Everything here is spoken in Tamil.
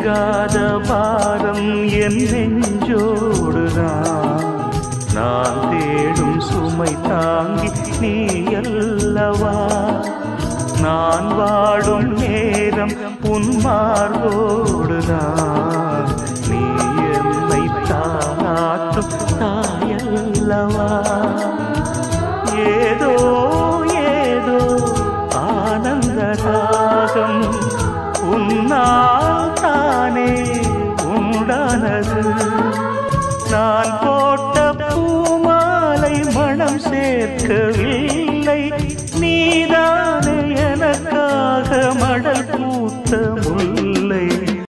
நீங்காத பாரம் என் நெஞ்சோடுதான் நான் தேடும் சுமை தாங்கி நீ அல்லவா நான் வாடும் நேரம் உன் மார்போடுதான் நீ என்னை தாளாட்டும் தாயல்லவா